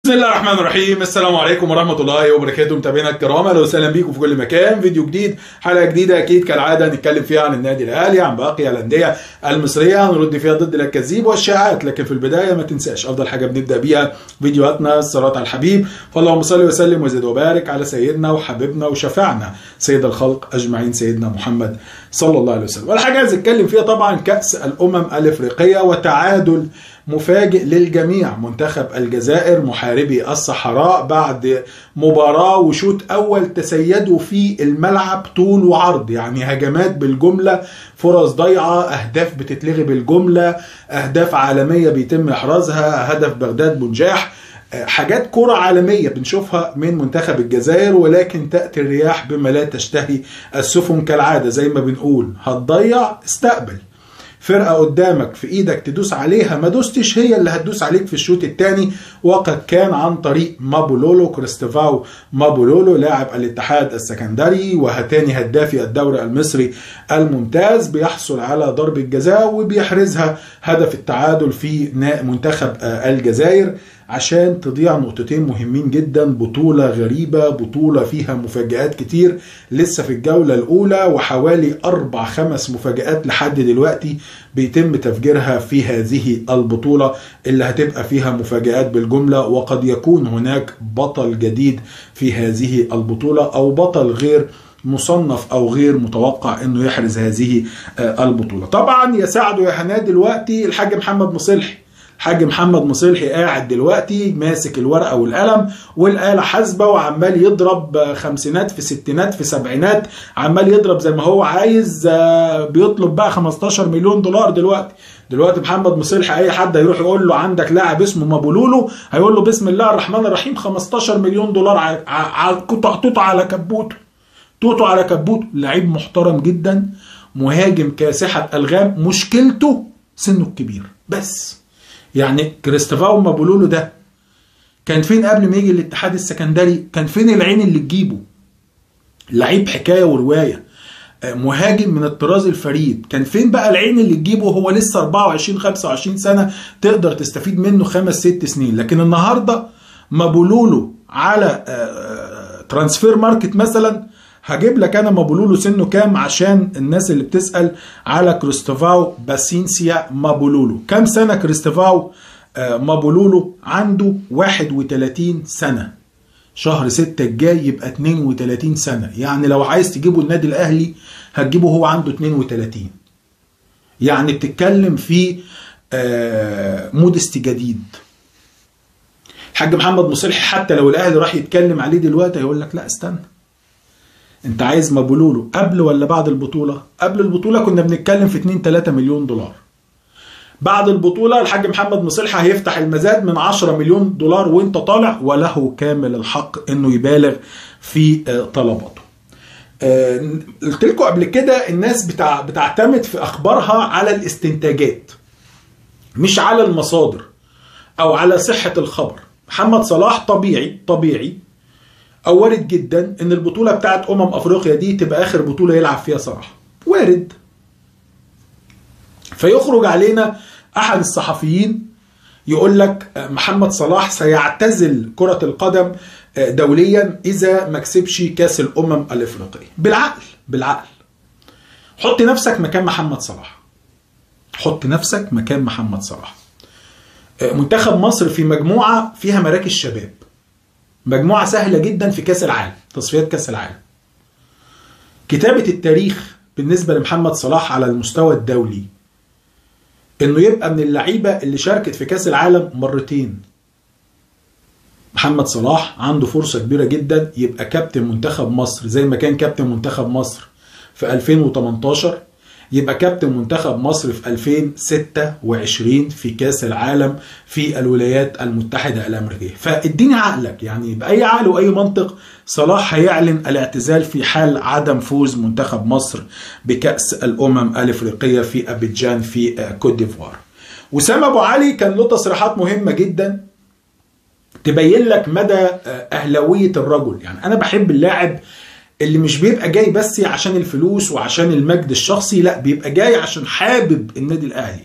بسم الله الرحمن الرحيم السلام عليكم ورحمة الله وبركاته متابعينا الكرام اهلا وسهلا بيكم في كل مكان فيديو جديد حلقة جديدة اكيد كالعادة نتكلم فيها عن النادي الاهلي عن باقي الاندية المصرية نرد فيها ضد الكذيب والشائعات لكن في البداية ما تنساش افضل حاجة بنبدأ بيها فيديوهاتنا الصلاة على الحبيب فاللهم صل وسلم وزد وبارك على سيدنا وحبيبنا وشفعنا سيد الخلق اجمعين سيدنا محمد صلى الله عليه وسلم والحاجة عايز اتكلم فيها طبعا كأس الامم الافريقية وتعادل مفاجئ للجميع منتخب الجزائر محاربي الصحراء بعد مباراة وشوط أول تسيدوا في الملعب طول وعرض يعني هجمات بالجملة فرص ضيعة أهداف بتتلغي بالجملة أهداف عالمية بيتم إحرازها هدف بغداد بنجاح حاجات كرة عالمية بنشوفها من منتخب الجزائر ولكن تأتي الرياح بما لا تشتهي السفن كالعادة زي ما بنقول هتضيع استقبل فرقه قدامك في ايدك تدوس عليها ما دوستش هي اللي هتدوس عليك في الشوط الثاني وقد كان عن طريق مابولولو كريستيفاو مابولولو لاعب الاتحاد السكندري وهتاني هدافي الدوري المصري الممتاز بيحصل على ضربه جزاء وبيحرزها هدف التعادل في منتخب الجزائر عشان تضيع نقطتين مهمين جدا بطولة غريبة بطولة فيها مفاجآت كتير لسه في الجولة الأولى وحوالي أربع خمس مفاجآت لحد دلوقتي بيتم تفجيرها في هذه البطولة اللي هتبقى فيها مفاجآت بالجملة وقد يكون هناك بطل جديد في هذه البطولة أو بطل غير مصنف او غير متوقع انه يحرز هذه البطوله طبعا يساعده يا هناد دلوقتي الحاج محمد مصلحي الحاج محمد مصلحي قاعد دلوقتي ماسك الورقه والقلم والاله حاسبه وعمال يضرب خمسينات في ستينات في سبعينات عمال يضرب زي ما هو عايز بيطلب بقى 15 مليون دولار دلوقتي دلوقتي محمد مصلحي اي حد هيروح يقول له عندك لاعب اسمه مابولولو هيقول له بسم الله الرحمن الرحيم 15 مليون دولار توتو على كبوته توتو على كبوته لعيب محترم جدا مهاجم كاسحه الغام مشكلته سنه الكبير بس يعني كريستوفاو مابولولو ده كان فين قبل ما يجي الاتحاد السكندري كان فين العين اللي تجيبه لعيب حكايه وروايه مهاجم من الطراز الفريد كان فين بقى العين اللي تجيبه هو لسه 24 25 سنه تقدر تستفيد منه خمس ست سنين لكن النهارده مابولولو على ترانسفير ماركت مثلا هجيب لك انا مابولولو سنه كام عشان الناس اللي بتسال على كريستوفاو باسينسيا مابولولو كام سنه كريستوفاو مابولولو عنده 31 سنه شهر 6 الجاي يبقى 32 سنه يعني لو عايز تجيبه النادي الاهلي هتجيبه هو عنده 32 يعني بتتكلم في مودست جديد الحاج محمد مصلحي حتى لو الاهلي راح يتكلم عليه دلوقتي هيقول لك لا استنى انت عايز مابولولو قبل ولا بعد البطوله قبل البطوله كنا بنتكلم في 2 3 مليون دولار بعد البطوله الحاج محمد مصلحي هيفتح المزاد من 10 مليون دولار وانت طالع وله كامل الحق انه يبالغ في طلباته قلت لكم قبل كده الناس بتاع بتعتمد في اخبارها على الاستنتاجات مش على المصادر او على صحه الخبر محمد صلاح طبيعي طبيعي او وارد جدا ان البطوله بتاعت امم افريقيا دي تبقى اخر بطوله يلعب فيها صلاح وارد فيخرج علينا احد الصحفيين يقول لك محمد صلاح سيعتزل كرة القدم دوليا إذا ما كسبش كأس الأمم الإفريقية بالعقل بالعقل حط نفسك مكان محمد صلاح حط نفسك مكان محمد صلاح منتخب مصر في مجموعة فيها مراكز شباب مجموعة سهلة جدا في كأس العالم تصفيات كأس العالم كتابة التاريخ بالنسبة لمحمد صلاح على المستوى الدولي انه يبقى من اللعيبة اللي شاركت في كأس العالم مرتين محمد صلاح عنده فرصة كبيرة جدا يبقى كابتن منتخب مصر زي ما كان كابتن منتخب مصر في 2018 يبقى كابتن منتخب مصر في 2026 في كاس العالم في الولايات المتحدة الأمريكية فاديني عقلك يعني بأي عقل وأي منطق صلاح هيعلن الاعتزال في حال عدم فوز منتخب مصر بكأس الأمم الإفريقية في أبيجان في كوت ديفوار وسام أبو علي كان له تصريحات مهمة جدا تبين لك مدى أهلوية الرجل يعني أنا بحب اللاعب اللي مش بيبقى جاي بس عشان الفلوس وعشان المجد الشخصي لا بيبقى جاي عشان حابب النادي الاهلي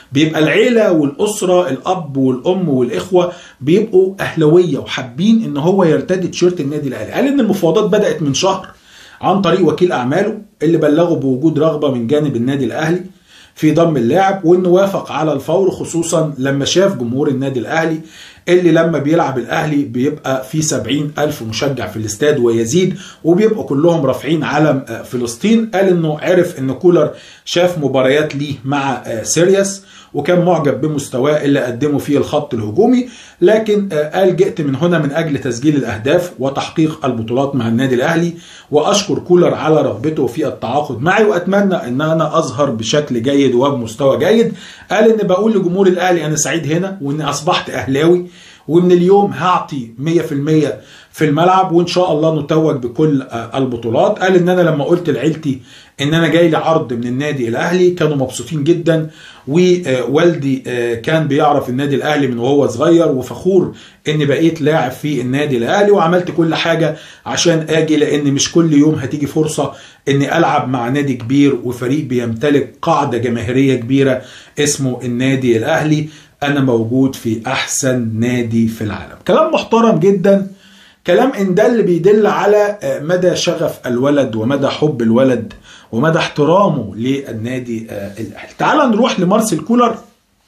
بيبقى العيله والاسره الاب والام والاخوه بيبقوا اهلاويه وحابين ان هو يرتدي تيشيرت النادي الاهلي قال ان المفاوضات بدات من شهر عن طريق وكيل اعماله اللي بلغه بوجود رغبه من جانب النادي الاهلي في ضم اللاعب وانه وافق على الفور خصوصا لما شاف جمهور النادي الاهلي اللي لما بيلعب الاهلي بيبقى في سبعين الف مشجع في الاستاد ويزيد وبيبقوا كلهم رافعين علم فلسطين قال انه عرف ان كولر شاف مباريات ليه مع سيرياس وكان معجب بمستواه اللي قدمه فيه الخط الهجومي لكن قال جئت من هنا من اجل تسجيل الاهداف وتحقيق البطولات مع النادي الاهلي واشكر كولر على رغبته في التعاقد معي واتمنى ان انا اظهر بشكل جيد وبمستوى جيد قال ان بقول لجمهور الاهلي انا سعيد هنا واني اصبحت اهلاوي ومن اليوم هعطي 100% في الملعب وان شاء الله نتوج بكل البطولات قال ان انا لما قلت لعيلتي ان انا جاي لي عرض من النادي الاهلي كانوا مبسوطين جدا ووالدي كان بيعرف النادي الاهلي من وهو صغير وفخور اني بقيت لاعب في النادي الاهلي وعملت كل حاجه عشان اجي لان مش كل يوم هتيجي فرصه اني العب مع نادي كبير وفريق بيمتلك قاعده جماهيريه كبيره اسمه النادي الاهلي انا موجود في احسن نادي في العالم كلام محترم جدا كلام ان ده اللي بيدل على مدى شغف الولد ومدى حب الولد ومدى احترامه للنادي الاهلي تعال نروح لمارسيل كولر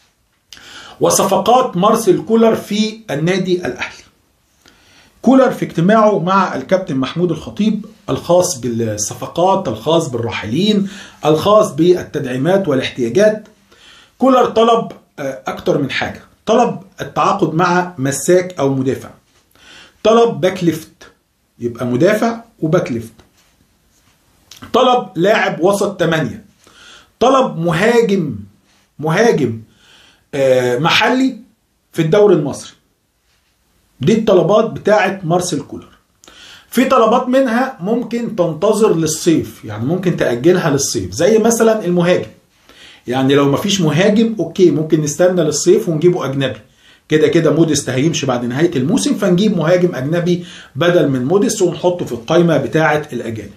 وصفقات مارسيل كولر في النادي الاهلي كولر في اجتماعه مع الكابتن محمود الخطيب الخاص بالصفقات الخاص بالراحلين الخاص بالتدعيمات والاحتياجات كولر طلب اكتر من حاجه طلب التعاقد مع مساك او مدافع طلب باك ليفت يبقى مدافع وباك ليفت طلب لاعب وسط 8 طلب مهاجم مهاجم محلي في الدوري المصري دي الطلبات بتاعه مارسيل كولر في طلبات منها ممكن تنتظر للصيف يعني ممكن تأجلها للصيف زي مثلا المهاجم يعني لو مفيش مهاجم اوكي ممكن نستنى للصيف ونجيبه اجنبي كده كده موديست هيمشي بعد نهايه الموسم فنجيب مهاجم اجنبي بدل من موديست ونحطه في القائمه بتاعه الاجانب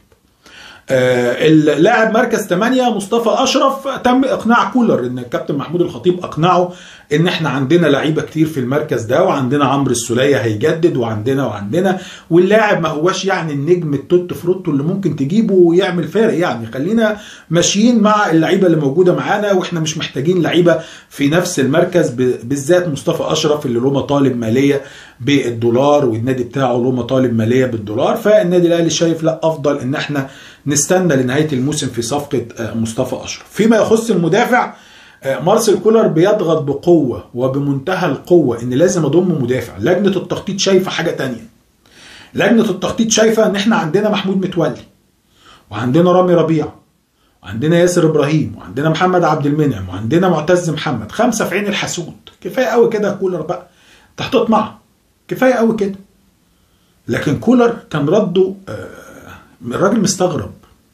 آه اللاعب مركز 8 مصطفى اشرف تم اقناع كولر ان الكابتن محمود الخطيب اقنعه ان احنا عندنا لعيبه كتير في المركز ده وعندنا عمرو السوليه هيجدد وعندنا وعندنا واللاعب ما هواش يعني النجم التوت فروتو اللي ممكن تجيبه ويعمل فارق يعني خلينا ماشيين مع اللعيبه اللي موجوده معانا واحنا مش محتاجين لعيبه في نفس المركز بالذات مصطفى اشرف اللي له مطالب ماليه بالدولار والنادي بتاعه له مطالب ماليه بالدولار فالنادي الاهلي شايف لا افضل ان احنا نستنى لنهايه الموسم في صفقه مصطفى اشرف فيما يخص المدافع مارسيل كولر بيضغط بقوة وبمنتهى القوة ان لازم اضم مدافع لجنة التخطيط شايفة حاجة تانية لجنة التخطيط شايفة ان احنا عندنا محمود متولي وعندنا رامي ربيع وعندنا ياسر ابراهيم وعندنا محمد عبد المنعم وعندنا معتز محمد خمسة في عين الحسود كفاية قوي كده يا كولر بقى تحت اطمع كفاية قوي كده لكن كولر كان رده آه الراجل مستغرب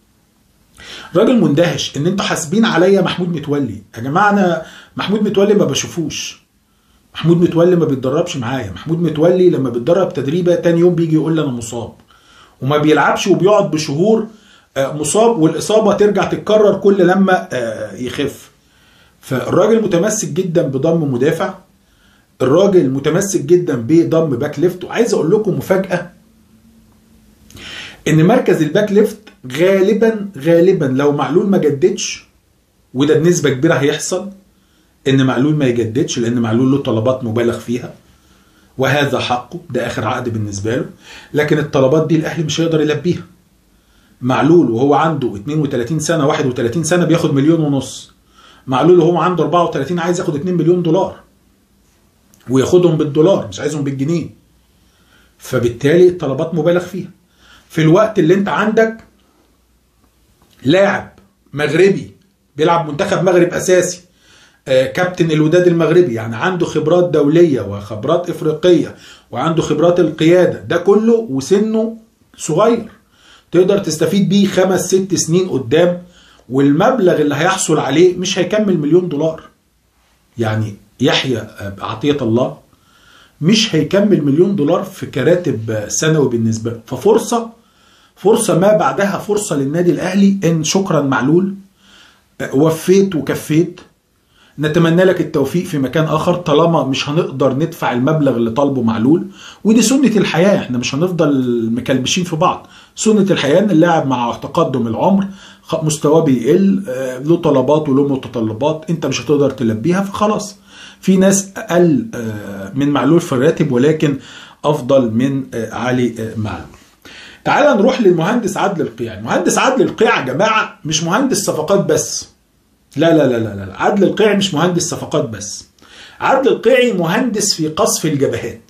راجل مندهش ان انتوا حاسبين عليا محمود متولي يا جماعه انا محمود متولي ما بشوفوش محمود متولي ما بيتدربش معايا محمود متولي لما بيتدرب تدريبه تاني يوم بيجي يقول لي انا مصاب وما بيلعبش وبيقعد بشهور مصاب والاصابه ترجع تتكرر كل لما يخف فالراجل متمسك جدا بضم مدافع الراجل متمسك جدا بضم باك ليفت وعايز اقول لكم مفاجاه ان مركز الباك ليفت غالبا غالبا لو معلول ما جددش وده بنسبه كبيره هيحصل ان معلول ما يجددش لان معلول له طلبات مبالغ فيها وهذا حقه ده اخر عقد بالنسبه له لكن الطلبات دي الاهلي مش هيقدر يلبيها معلول وهو عنده 32 سنه 31 سنه بياخد مليون ونص معلول وهو عنده 34 عايز ياخد 2 مليون دولار وياخدهم بالدولار مش عايزهم بالجنيه فبالتالي الطلبات مبالغ فيها في الوقت اللي انت عندك لاعب مغربي بيلعب منتخب مغرب اساسي آه كابتن الوداد المغربي يعني عنده خبرات دوليه وخبرات افريقيه وعنده خبرات القياده ده كله وسنه صغير تقدر تستفيد بيه خمس ست سنين قدام والمبلغ اللي هيحصل عليه مش هيكمل مليون دولار يعني يحيى عطيه الله مش هيكمل مليون دولار في كراتب سنوي بالنسبه له ففرصه فرصه ما بعدها فرصه للنادي الاهلي ان شكرا معلول وفيت وكفيت نتمنى لك التوفيق في مكان اخر طالما مش هنقدر ندفع المبلغ اللي طالبه معلول ودي سنه الحياه احنا مش هنفضل مكلبشين في بعض سنه الحياه ان اللاعب مع تقدم العمر خ- مستواه بيقل آه، له طلبات وله متطلبات انت مش هتقدر تلبيها فخلاص في ناس اقل آه، من معلول في الراتب ولكن افضل من آه، علي آه، معلول تعال نروح للمهندس عادل القيعي المهندس عادل القيعي يا جماعه مش مهندس صفقات بس لا لا لا لا لا عادل القيعي مش مهندس صفقات بس عادل القيعي مهندس في قصف الجبهات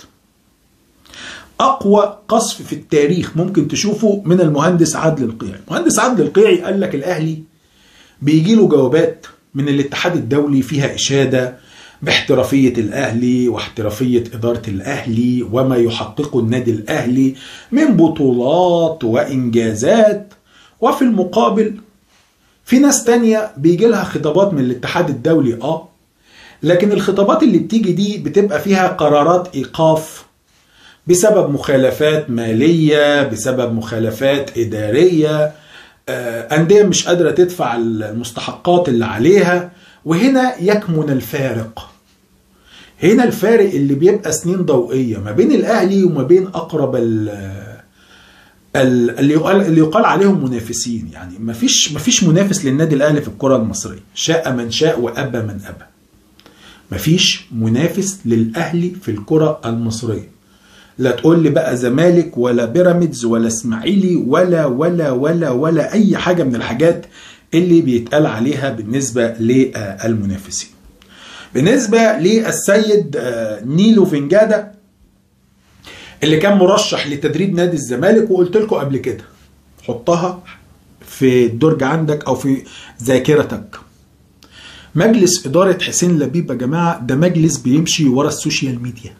اقوى قصف في التاريخ ممكن تشوفه من المهندس عادل القيعي المهندس عادل القيعي قال لك الاهلي بيجي له جوابات من الاتحاد الدولي فيها اشاده باحترافيه الاهلي واحترافيه اداره الاهلي وما يحققه النادي الاهلي من بطولات وانجازات وفي المقابل في ناس تانية بيجي لها خطابات من الاتحاد الدولي اه لكن الخطابات اللي بتيجي دي بتبقى فيها قرارات ايقاف بسبب مخالفات مالية بسبب مخالفات إدارية آه، أندية مش قادرة تدفع المستحقات اللي عليها وهنا يكمن الفارق هنا الفارق اللي بيبقى سنين ضوئية ما بين الأهلي وما بين أقرب ال ال- اللي يقال اللي يقال عليهم منافسين يعني ما فيش ما فيش منافس للنادي الاهلي في الكره المصريه شاء من شاء وابى من ابى ما فيش منافس للاهلي في الكره المصريه لا تقول لي بقى زمالك ولا بيراميدز ولا اسماعيلي ولا ولا ولا ولا اي حاجه من الحاجات اللي بيتقال عليها بالنسبه للمنافسين بالنسبه للسيد آه، نيلو فينجادا اللي كان مرشح لتدريب نادي الزمالك وقلت لكم قبل كده حطها في الدرج عندك او في ذاكرتك مجلس اداره حسين لبيب يا جماعه ده مجلس بيمشي ورا السوشيال ميديا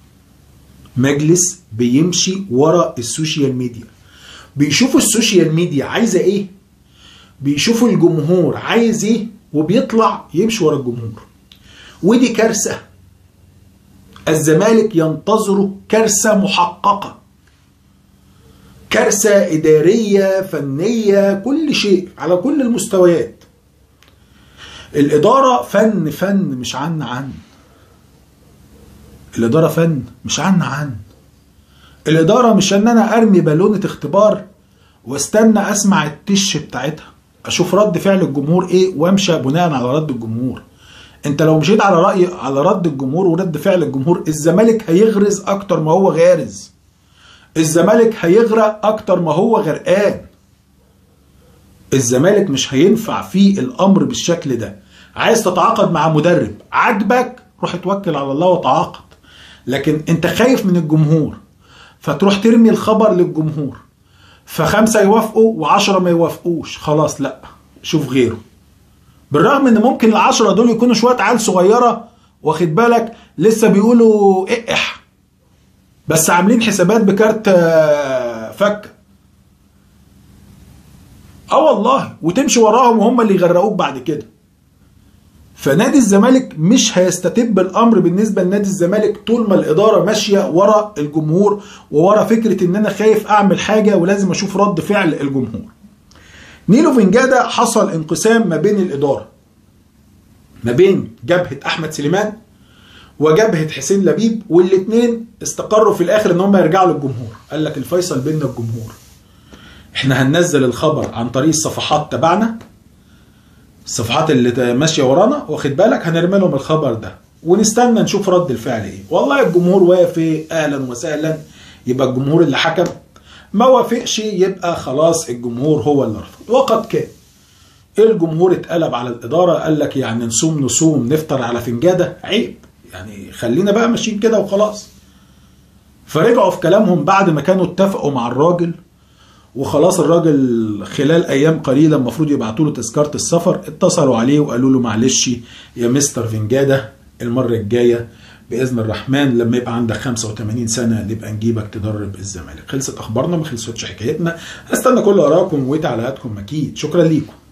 مجلس بيمشي ورا السوشيال ميديا بيشوفوا السوشيال ميديا عايزه ايه بيشوفوا الجمهور عايز ايه وبيطلع يمشي ورا الجمهور ودي كارثه الزمالك ينتظر كارثه محققه كارثه اداريه فنيه كل شيء على كل المستويات الاداره فن فن مش عن عن الاداره فن مش عن عن الاداره مش ان انا ارمي بالونه اختبار واستنى اسمع التش بتاعتها اشوف رد فعل الجمهور ايه وامشي بناء على رد الجمهور انت لو مشيت على راي على رد الجمهور ورد فعل الجمهور الزمالك هيغرز اكتر ما هو غارز الزمالك هيغرق اكتر ما هو غرقان الزمالك مش هينفع فيه الامر بالشكل ده عايز تتعاقد مع مدرب عاجبك روح اتوكل على الله وتعاقد لكن انت خايف من الجمهور فتروح ترمي الخبر للجمهور فخمسة يوافقوا وعشرة ما يوافقوش خلاص لا شوف غيره بالرغم ان ممكن العشرة دول يكونوا شوية عيال صغيرة واخد بالك لسه بيقولوا اقح بس عاملين حسابات بكارت آه، فك اه والله وتمشي وراهم وهم اللي يغرقوك بعد كده فنادي الزمالك مش هيستتب الامر بالنسبه لنادي الزمالك طول ما الاداره ماشيه ورا الجمهور وورا فكره ان انا خايف اعمل حاجه ولازم اشوف رد فعل الجمهور. نيلو فينجادا حصل انقسام ما بين الاداره ما بين جبهه احمد سليمان وجبهه حسين لبيب والاثنين استقروا في الاخر ان هم يرجعوا للجمهور قال لك الفيصل بيننا الجمهور احنا هننزل الخبر عن طريق الصفحات تبعنا الصفحات اللي ماشيه ورانا واخد بالك هنرمي لهم الخبر ده ونستنى نشوف رد الفعل ايه والله الجمهور وافق اهلا وسهلا يبقى الجمهور اللي حكم ما وافقش يبقى خلاص الجمهور هو اللي رفض وقد كان الجمهور اتقلب على الاداره قال لك يعني نصوم نصوم نفطر على فنجاده عيب يعني خلينا بقى ماشيين كده وخلاص فرجعوا في كلامهم بعد ما كانوا اتفقوا مع الراجل وخلاص الراجل خلال ايام قليله المفروض يبعتوا له تذكره السفر اتصلوا عليه وقالوا له معلش يا مستر فينجادا المره الجايه باذن الرحمن لما يبقى عندك 85 سنه نبقى نجيبك تدرب الزمالك خلصت اخبارنا ما خلصتش حكايتنا هستنى كل ارائكم وتعليقاتكم اكيد شكرا ليكم